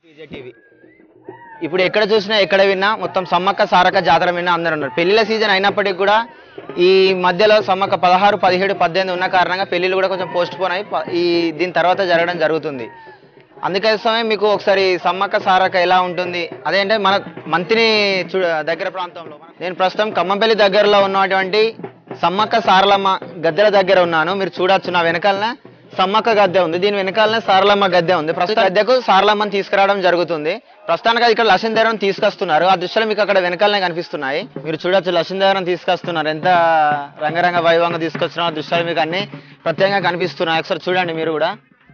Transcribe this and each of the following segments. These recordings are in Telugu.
టీవీ ఇప్పుడు ఎక్కడ చూసినా ఎక్కడ విన్నా మొత్తం సమ్మక్క సారక్క జాతర విన్నా అందరూ ఉన్నారు పెళ్లిళ్ళ సీజన్ అయినప్పటికీ కూడా ఈ మధ్యలో సమ్మక్క పదహారు పదిహేడు పద్దెనిమిది ఉన్న కారణంగా పెళ్లిళ్ళు కూడా కొంచెం పోస్ట్ పోన్ అయి ప- ఈ దీని తర్వాత జరగడం జరుగుతుంది అందుకోసమే మీకు ఒకసారి సమ్మక్క సారక్క ఎలా ఉంటుంది అదేంటే మన మంత్రి చూ దగ్గర ప్రాంతంలో నేను ప్రస్తుతం ఖమ్మంపల్లి దగ్గరలో ఉన్నటువంటి సమ్మక్క సారలమ్మ గద్దెల దగ్గర ఉన్నాను మీరు చూడొచ్చు నా వెనకాలనే సమ్మక్క గద్దె ఉంది దీని వెనకాలనే సారలమ్మ గద్దె ఉంది ప్రస్తుత గద్దెకు సారలమ్మని తీసుకురావడం జరుగుతుంది ప్రస్తుతానికి అది ఇక్కడ లక్ష్మీదేవరం తీసుకొస్తున్నారు ఆ దృశ్యాలు మీకు అక్కడ వెనకాలనే కనిపిస్తున్నాయి మీరు చూడొచ్చు లక్ష్మీదేవరం తీసుకొస్తున్నారు ఎంత రంగరంగ వైభవంగా తీసుకొస్తున్న ఆ దృశ్యాలు మీకు అన్ని ప్రత్యేకంగా కనిపిస్తున్నాయి ఒకసారి చూడండి మీరు కూడా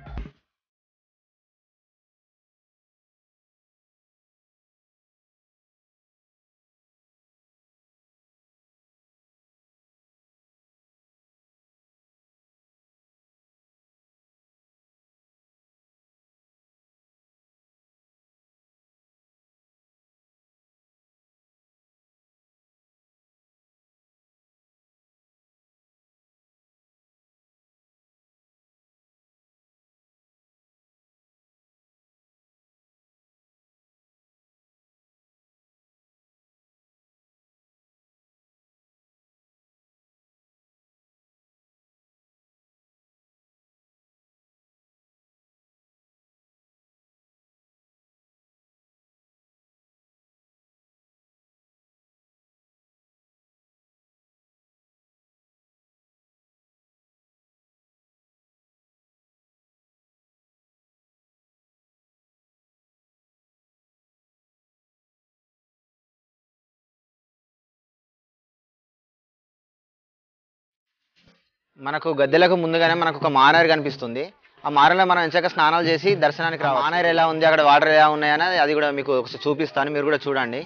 మనకు గద్దెలకు ముందుగానే మనకు ఒక మానేరు కనిపిస్తుంది ఆ మారేలో మనం ఎంచక స్నానాలు చేసి దర్శనానికి రావాలి మానేరు ఎలా ఉంది అక్కడ వాటర్ ఎలా ఉన్నాయని అది కూడా మీకు ఒకసారి చూపిస్తాను మీరు కూడా చూడండి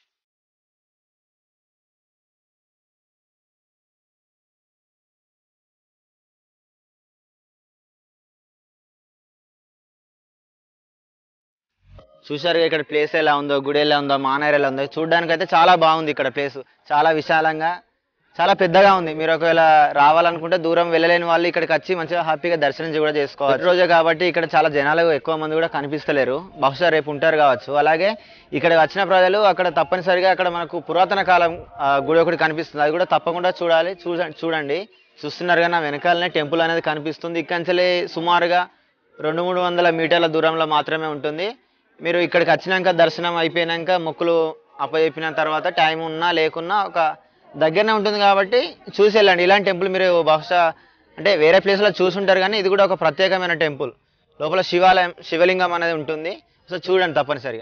చూశారు ఇక్కడ ప్లేస్ ఎలా ఉందో గుడి ఎలా ఉందో మానేరు ఎలా ఉందో చూడడానికి అయితే చాలా బాగుంది ఇక్కడ ప్లేస్ చాలా విశాలంగా చాలా పెద్దగా ఉంది మీరు ఒకవేళ రావాలనుకుంటే దూరం వెళ్ళలేని వాళ్ళు ఇక్కడికి వచ్చి మంచిగా హ్యాపీగా దర్శనం కూడా చేసుకోవచ్చు రోజే కాబట్టి ఇక్కడ చాలా జనాలు ఎక్కువ మంది కూడా కనిపిస్తలేరు బహుశా రేపు ఉంటారు కావచ్చు అలాగే ఇక్కడ వచ్చిన ప్రజలు అక్కడ తప్పనిసరిగా అక్కడ మనకు పురాతన కాలం ఆ, గుడి ఒకటి కనిపిస్తుంది అది కూడా తప్పకుండా చూడాలి చూడ చూడండి చూస్తున్నారు కానీ నా వెనకాలనే టెంపుల్ అనేది కనిపిస్తుంది ఇక్కడి సుమారుగా రెండు మూడు వందల మీటర్ల దూరంలో మాత్రమే ఉంటుంది మీరు ఇక్కడికి వచ్చినాక దర్శనం అయిపోయినాక మొక్కులు అప్పచెప్పిన తర్వాత టైం ఉన్నా లేకున్నా ఒక దగ్గరనే ఉంటుంది కాబట్టి చూసి వెళ్ళండి ఇలాంటి టెంపుల్ మీరు బహుశా అంటే వేరే ప్లేస్లో చూసుంటారు కానీ ఇది కూడా ఒక ప్రత్యేకమైన టెంపుల్ లోపల శివాలయం శివలింగం అనేది ఉంటుంది సో చూడండి తప్పనిసరిగా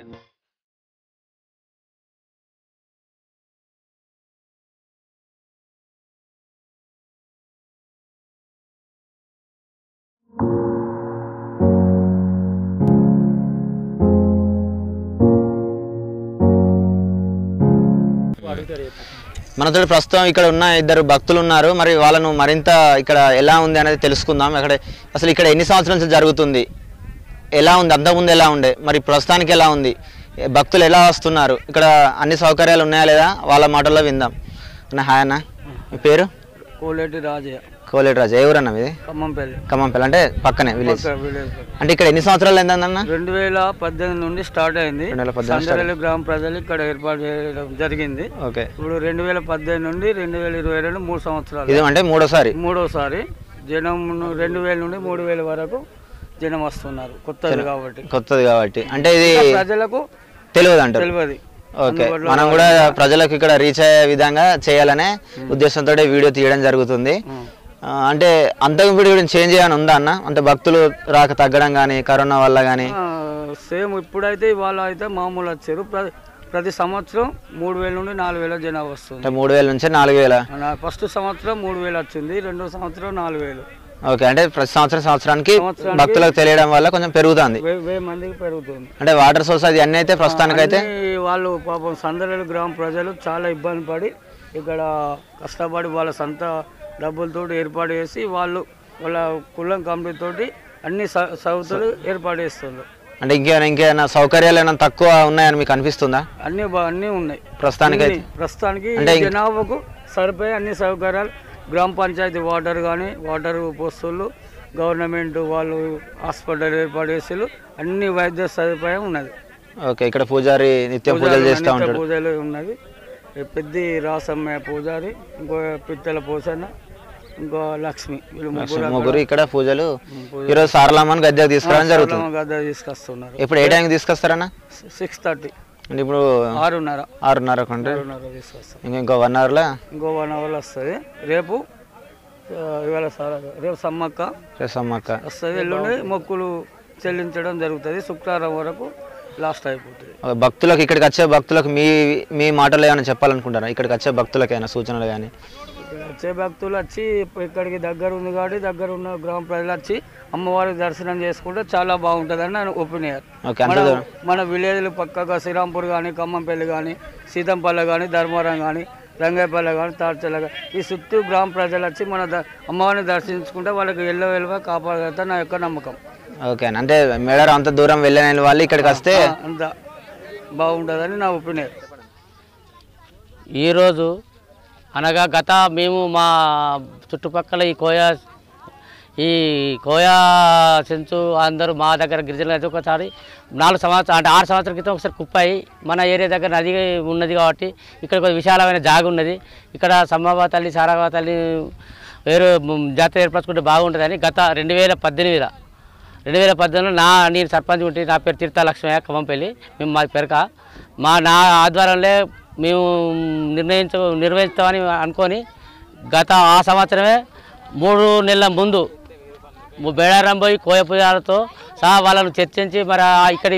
మనతో ప్రస్తుతం ఇక్కడ ఉన్న ఇద్దరు భక్తులు ఉన్నారు మరి వాళ్ళను మరింత ఇక్కడ ఎలా ఉంది అనేది తెలుసుకుందాం అక్కడ అసలు ఇక్కడ ఎన్ని సంవత్సరాల నుంచి జరుగుతుంది ఎలా ఉంది అంతకుముందు ఎలా ఉండే మరి ప్రస్తుతానికి ఎలా ఉంది ఏ భక్తులు ఎలా వస్తున్నారు ఇక్కడ అన్ని సౌకర్యాలు ఉన్నాయా లేదా వాళ్ళ మాటల్లో విందాం అన్న హాయ్ అన్న మీ పేరు కోలేటి రాజయ్య కోలేటి రాజు ఏ ఊరన్న మీది ఖమ్మంపల్లి ఖమ్మంపల్లి అంటే పక్కనే విలేజ్ పక్క విలేజ్ అంటే ఇక్కడ ఎన్ని సంవత్సరాలు అయిందన్న రెండు వేల పద్దెనిమిది నుండి స్టార్ట్ అయింది రెండు వేల పద్దెనిమిది సందరలి గ్రామ ప్రజలు ఇక్కడ ఏర్పాటు చేయడం జరిగింది ఓకే ఇప్పుడు రెండు వేల పద్దెనిమిది నుండి రెండు వేల ఇరవై రెండు మూడు సంవత్సరాలు ఇది అంటే మూడోసారి మూడోసారి జనం ను- రెండు వేల నుండి మూడు వేల వరకు జనం వస్తున్నారు కొత్తది కాబట్టి కొత్తది కాబట్టి అంటే ఇది ప్రజలకు తెలియదు అంటారు తెలియదు ఓకే మనం కూడా ప్రజలకు ఇక్కడ రీచ్ అయ్యే విధంగా చేయాలనే ఉద్దేశంతో వీడియో తీయడం జరుగుతుంది ఆ, అంటే అంతకు ఇప్పుడు చేంజ్ చేయని ఉందా అన్న అంటే భక్తులు రాక తగ్గడం కానీ కరోనా వల్ల కానీ సేమ్ ఇప్పుడైతే ఇవాళ అయితే మామూలు వచ్చారు ప్ర- ప్రతి సంవత్సరం మూడు వేల నుండి నాలుగు వేల జనాభా వస్తుంది అంటే మూడు వేల నుంచి నాలుగు వేల నా ఫస్ట్ సంవత్సరం మూడు వేలు వచ్చింది రెండో సంవత్సరం నాలుగు వేలు ఓకే అంటే ప్రతి సంవత్సరం సంవత్సరానికి సంవత్సరానికి భక్తులకు తెలియడం వల్ల కొంచెం పెరుగుతుంది వే- వెయ్యి మందికి పెరుగుతుంది అంటే వాటర్ సోర్స్ అది అన్ని అయితే ప్రస్తుతానికైతే అన్నీ వాళ్ళు పాపం సందరేలు గ్రామ ప్రజలు చాలా ఇబ్బంది పడి ఇక్కడ కష్టపడి వాళ్ళ సొంత డబ్బులతో ఏర్పాటు చేసి వాళ్ళు వాళ్ళ కులం కమిటీ తోటి అన్ని స- సౌతులు ఏర్పాటు చేస్తున్నారు అంటే ఇంకేమైనా ఇంకేమైనా సౌకర్యాలు ఏమైనా తక్కువ ఉన్నాయని మీకు అనిపిస్తుందా అన్ని బా- అన్ని ఉన్నాయి ప్రస్తుతానికైతే అన్ని ప్రస్తుతానికి అంటే ఇంక- జనాభాకు సరిపోయే అన్ని సౌకర్యాలు గ్రామ పంచాయతీ వాటర్ కానీ వాటర్ పోస్తులు గవర్నమెంట్ వాళ్ళు హాస్పిటల్ ఏర్పాటు చేసి అన్ని వైద్య సదుపాయం ఉన్నది ఓకే ఇక్కడ పూజారి నిత్యం పూజలు చేస్తూ నిత్య ఉంటాడు పూజలు ఉన్నది ఈ పెద్ద రాసమ్మ పూజారి ఇంకో పిత్తల పూసన్న ఇంకో లక్ష్మి వీళ్ళు ముగ్గురు ముగ్గురు ఇక్కడ పూజలు ఈరోజు సారలమ్మని గద్దెకు తీసుకురావడం జరుగుతుంది అక్కడ గద్ద తీసుకొస్తున్నారు ఇప్పుడు ఏ టైంకి తీసుకొస్తారన్న సిక్స్ థర్టీ అంటే ఇప్పుడు ఆరున్నర ఆరున్నర కంటే ఆరున్నర తీసుకొస్తాం ఇంకా ఇంకో వన్ అవర్లో ఇంకో వన్ అవర్లో వస్తుంది రేపు ఆ, ఇవాళ సార్ రేపు సమ్మక్క చేస్తామక్క వస్తుంది ఎల్లుండి మొక్కులు చెల్లించడం జరుగుతుంది శుక్రవారం వరకు లాస్ట్ అయిపోతుంది భక్తులకు ఇక్కడికి వచ్చే భక్తులకు మీ మీ మాటలు ఏమైనా చెప్పాలనుకుంటారా ఇక్కడికి వచ్చే భక్తులకు ఏమైనా సూచనలు కానీ ఇక్కడ వచ్చే భక్తులు వచ్చి ఇక్కడికి దగ్గర ఉంది కాబట్టి దగ్గర ఉన్న గ్రామ ప్రజలు వచ్చి అమ్మవారి దర్శనం చేసుకుంటే చాలా బాగుంటుందని నా ఒపీనియన్ ఓకే అంత మన దూరం మన విలేజ్లు పక్కగా శ్రీరాంపూర్ కానీ ఖమ్మంపల్లి కానీ సీతంపల్లె కానీ ధర్మవరం కానీ రంగాయపల్లె కానీ తాడ్చల్ల కానీ ఈ చుట్టూ గ్రామ ప్రజలు వచ్చి మన ద- అమ్మవారిని దర్శించుకుంటే వాళ్ళకి ఎల్లో వెలువ కాపాడగలుగుతా నా యొక్క నమ్మకం ఓకే అండి అంటే మేడారం అంత దూరం వెళ్ళిన వాళ్ళు ఇక్కడికి వస్తే ఆ, అంత బాగుంటుందని నా ఒపీనియన్ ఈరోజు అనగా గత మేము మా చుట్టుపక్కల ఈ కోయా ఈ కోయా సెంచు అందరూ మా దగ్గర గిరిజనులు అయితే ఒకసారి నాలుగు సంవత్సరాలు అంటే ఆరు సంవత్సరాల క్రితం ఒకసారి కుప్పాయి మన ఏరియా దగ్గర నది ఉన్నది కాబట్టి ఇక్కడ కొద్ది విశాలమైన జాగ ఉన్నది ఇక్కడ సమ్మవ్వ తల్లి సారావ తల్లి వేరు మ్, జాతర ఏర్పరచుకుంటే బాగుంటుందని గత రెండు వేల పద్దెనిమిదిలో రెండు వేల పద్దెనిమిదిలో నా నేను సర్పంచ్ ఉంటే నా పేరు తీర్థ లక్ష్మయ్య ఖమ్మంపల్లి మేము మాది పెరక మా నా ఆధ్వర్యంలో మేము నిర్ణయించ నిర్వహిస్తామని అనుకొని గత ఆ సంవత్సరమే మూడు నెలల ముందు బేడారం పోయి కోయ పూజలతో సహా వాళ్ళను చర్చించి మరి ఆ ఇక్కడి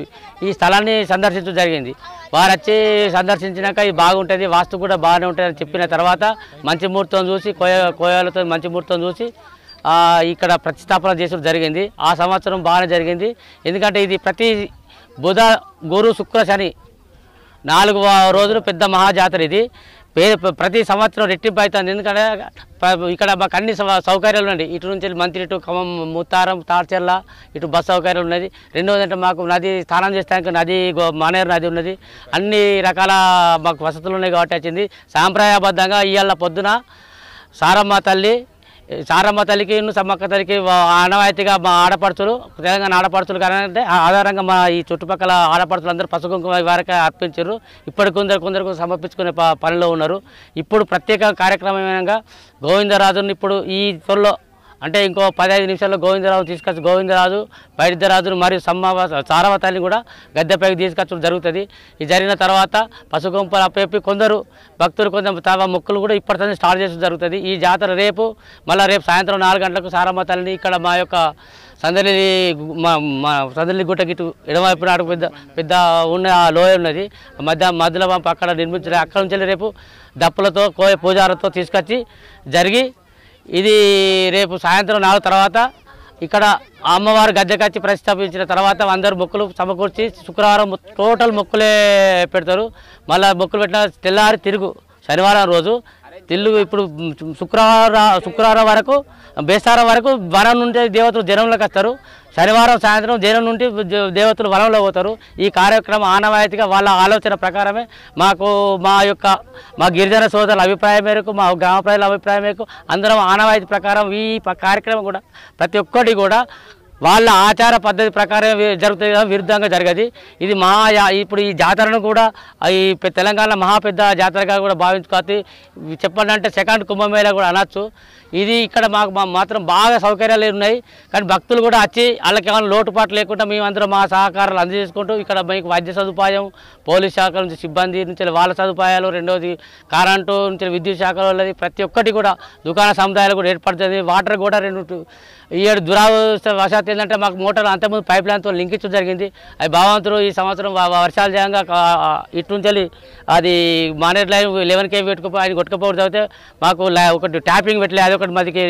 ఈ స్థలాన్ని సందర్శించడం జరిగింది వారు వచ్చి సందర్శించినాక ఇది బాగుంటుంది వాస్తు కూడా బాగానే ఉంటుంది అని చెప్పిన తర్వాత మంచి ముహూర్తం చూసి కోయ కోయాలతో మంచి ముహూర్తం చూసి ఆ, ఇక్కడ ప్రతిష్టాపన చేసుడు జరిగింది ఆ సంవత్సరం బాగానే జరిగింది ఎందుకంటే ఇది ప్రతి బుధ గురు శుక్ర శని నాలుగు వా- రోజులు పెద్ద మహాజాతర ఇది పే ప్రతి సంవత్సరం రెట్టింపు అవుతుంది ఎందుకంటే ప- ఇక్కడ మాకు అన్ని సౌ- సౌకర్యాలు ఉన్నాయి ఇటు నుంచి మంత్రి ఇటు ఖమ్మం ముత్తారం తాడ్చెర్ల ఇటు బస్ సౌకర్యాలు ఉన్నది రెండవది అంటే మాకు నది స్నానం చేస్తానికి నది గో- మానేరు నది ఉన్నది అన్ని రకాల మాకు వసతులు ఉన్నాయి కాబట్టి వచ్చింది సాంప్రదాయబద్ధంగా ఇవాళ పొద్దున సారమ్మ తల్లి సారమ్మ తల్లికి ఇನ್ನು సమ్మక్క తల్లికి వా- ఆనవాయితీగా మా ఆడపడుచులు తెలంగాణ ఆడపడుచులు కానీ అంటే ఆ- ఆధారంగా మా ఈ చుట్టుపక్కల ఆడపడుచులు అందరూ పసుపు కుంకుమ వరకే అర్పించారు ఇప్పటి కొందరు కొందరు సమర్పించుకునే ప- పనిలో ఉన్నారు ఇప్పుడు ప్రత్యేక కార్యక్రమంగా గోవిందరాజుని ఇప్పుడు ఈ త్వరలో అంటే ఇంకో పదహైదు నిమిషాల్లో గోవిందరాజు తీసుకొచ్చి గోవిందరాజు బైద్యరాజును మరియు సమ్మవ సారవ తల్లిని కూడా గద్దెపైకి తీసుకొచ్చడం జరుగుతుంది ఇది జరిగిన తర్వాత పసుగుంపలు అప్పచెప్పి కొందరు భక్తులు కొందరు తమ మొక్కులు కూడా ఇప్పటితో స్టార్ట్ చేసడం జరుగుతుంది ఈ జాతర రేపు మళ్ళీ రేపు సాయంత్రం నాలుగు గంటలకు సారమ్మ తల్లిని ఇక్కడ మా యొక్క సందలి మా మా సందలి గుట్ట గిట్టు ఎడమవైపు నాడు పెద్ద పెద్ద ఉన్న ఆ లోయ ఉన్నది ఆ మధ్య మధ్యలో పంపు అక్కడ నిర్మించారు అక్కడ నుంచి రేపు దప్పులతో కోయ పూజారతో తీసుకొచ్చి జరిగి ఇది రేపు సాయంత్రం నాలుగు తర్వాత ఇక్కడ అమ్మవారు గద్దెకచ్చి ప్రతిష్టాపించిన తర్వాత అందరు మొక్కులు సమకూర్చి శుక్రవారం మొ- టోటల్ మొక్కులే పెడతారు మళ్ళీ మొక్కులు పెట్టిన తెల్లారి తిరుగు శనివారం రోజు తిల్లు ఇప్పుడు శుక్రవారం శుక్రవారం వరకు బేస్తారం వరకు వనం నుండి దేవతలు జనంలోకి వస్తారు శనివారం సాయంత్రం జనం నుండి జ- దేవతలు వనంలో పోతారు ఈ కార్యక్రమం ఆనవాయితీగా వాళ్ళ ఆలోచన ప్రకారమే మాకు మా యొక్క మా గిరిజన సోదరుల అభిప్రాయం మేరకు మా గ్రామ ప్రజల అభిప్రాయం మేరకు అందరం ఆనవాయితీ ప్రకారం ఈ ప- కార్యక్రమం కూడా ప్రతి ఒక్కటి కూడా వాళ్ళ ఆచార పద్ధతి ప్రకారం వి- జరుగుతుంది కదా, విరుద్ధంగా జరగదు ఇది మా యా- ఇప్పుడు ఈ జాతరను కూడా ఆ ఈ పె- తెలంగాణ మహా పెద్ద జాతరగా కూడా భావించుకోవచ్చు ఇవి చెప్పాలంటే సెకండ్ కుంభమేళ కూడా అనొచ్చు ఇది ఇక్కడ మాకు మా- మాత్రం బాగా సౌకర్యాలు ఉన్నాయి కానీ భక్తులు కూడా వచ్చి వాళ్ళకి ఏమైనా లోటుపాటు లేకుండా మేమందరం మా సహకారాలు అందజేసుకుంటూ ఇక్కడ మీకు వైద్య సదుపాయం పోలీస్ శాఖ నుంచి సిబ్బంది నుంచి వాళ్ళ సదుపాయాలు రెండవది కరెంటు నుంచి విద్యుత్ శాఖ వాళ్ళది ప్రతి ఒక్కటి కూడా దుకాణ సముదాయాలు కూడా ఏర్పడుతుంది వాటర్ కూడా రెండు టు- ఈ ఏడు దురావస్థ ఏంటంటే మాకు మోటార్లు అంతకుముందు పైప్ లైన్తో లింకించడం జరిగింది అది భగవంతుడు ఈ సంవత్సరం వ- వ- వర్షాలు చేయంగా కా- ఇటు నుంచి వెళ్ళి అది మానేట్ లైన్ లెవెన్ కేవీ పెట్టుకుపో అది కొట్టుకుపోవడం చదివితే మాకు లా- ఒకటి ట్యాపింగ్ పెట్టలే అది ఒకటి మాదికి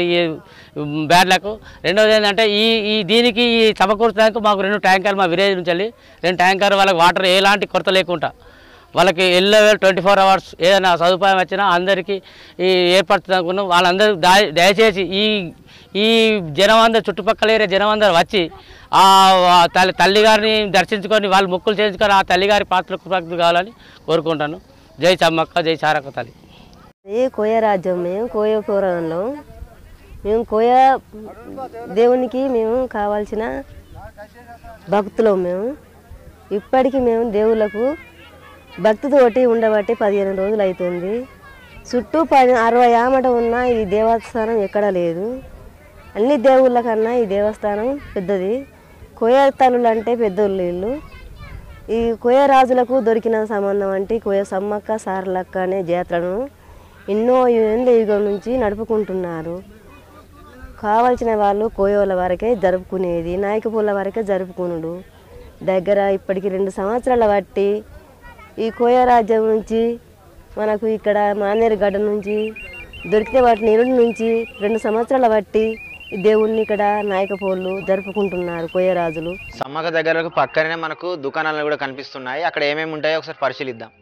బ్యాడ్ లక్ రెండవది ఏంటంటే ఈ ఈ దీనికి ఈ సమకూర్చడానికి మాకు రెండు ట్యాంకర్లు మా విలేజ్ నుంచి వెళ్ళి రెండు ట్యాంకర్ వాళ్ళకి వాటర్ ఎలాంటి కొరత లేకుండా వాళ్ళకి ఎల్లో ట్వంటీ ఫోర్ అవర్స్ ఏదైనా సదుపాయం వచ్చినా అందరికీ ఈ ఏర్పడుతున్న వాళ్ళందరూ దయ- దయచేసి ఈ ఈ జనం అందరు చుట్టుపక్కల ఏరియా జనం అందరూ వచ్చి ఆ ఆ తల్లి తల్లిగారిని దర్శించుకొని వాళ్ళు మొక్కులు చేయించుకొని ఆ తల్లిగారి పాత్రకు ప్రాప్తి కావాలని కోరుకుంటాను జై చమ్మక్క జై చారక్క తల్లి ఏ కోయ రాజ్యం మేము కోయ కూరంలో మేము కోయ దేవునికి మేము కావాల్సిన భక్తులం మేము ఇప్పటికీ మేము దేవుళ్ళకు భక్తితోటి ఉండబట్టి పదిహేను రోజులు అవుతుంది చుట్టూ పది అరవై ఆమట ఉన్న ఈ దేవస్థానం ఎక్కడా లేదు అన్ని దేవుళ్ళ కన్నా ఈ దేవస్థానం పెద్దది కోయ తల్లులు అంటే పెద్దోళ్ళు వీళ్ళు ఈ కోయ రాజులకు దొరికిన సంబంధం అంటే ఈ కోయ సమ్మక్క సారలక్క అనే జాతరను ఎన్నో ఏళ్ళ యుగం నుంచి నడుపుకుంటున్నారు కావాల్సిన వాళ్ళు కోయోల వరకే జరుపుకునేది నాయకపూల వరకే జరుపుకునుడు దగ్గర ఇప్పటికి రెండు సంవత్సరాల బట్టి ఈ కోయ రాజ్యం నుంచి మనకు ఇక్కడ మానేరు గడ్డ నుంచి దొరికితే వాటి నీరుడి నుంచి రెండు సంవత్సరాల బట్టి ఈ దేవుణ్ణి ఇక్కడ నాయకపోళ్ళు జరుపుకుంటున్నారు కోయ రాజులు సమ్మక దగ్గరకు పక్కనే మనకు దుకాణాలు కూడా కనిపిస్తున్నాయి అక్కడ ఏమేమి ఉంటాయో ఒకసారి పరిశీలిద్దాం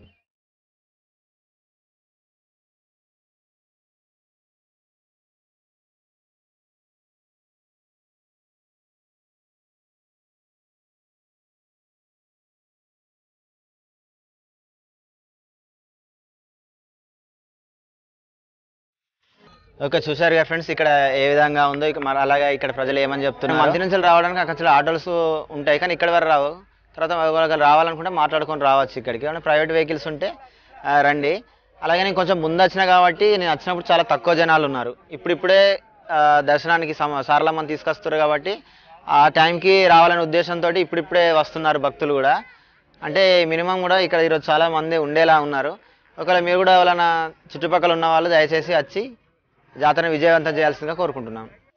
ఓకే చూశారు కదా ఫ్రెండ్స్ ఇక్కడ ఏ విధంగా ఉందో ఇక మరి అలాగే ఇక్కడ ప్రజలు ఏమని చెప్తున్నారు మంచి నుంచి రావడానికి అక్కడ ఆటోస్ ఉంటాయి కానీ ఇక్కడ వరకు రావు తర్వాత ఒకవేళ రావాలనుకుంటే మాట్లాడుకొని రావచ్చు ఇక్కడికి ఏమైనా ప్రైవేట్ వెహికల్స్ ఉంటే ఆ, రండి అలాగే నేను కొంచెం ముందు వచ్చిన కాబట్టి నేను వచ్చినప్పుడు చాలా తక్కువ జనాలు ఉన్నారు ఇప్పుడిప్పుడే ఆ, దర్శనానికి సమ సారలమ్మని తీసుకొస్తారు కాబట్టి ఆ టైంకి రావాలనే ఉద్దేశంతో ఇప్పుడిప్పుడే వస్తున్నారు భక్తులు కూడా అంటే మినిమం కూడా ఇక్కడ ఈరోజు చాలా మంది ఉండేలా ఉన్నారు ఒకవేళ మీరు కూడా ఎవరైనా చుట్టుపక్కల ఉన్న వాళ్ళు దయచేసి వచ్చి జాతరను విజయవంతం చేయాల్సిందిగా కోరుకుంటున్నాను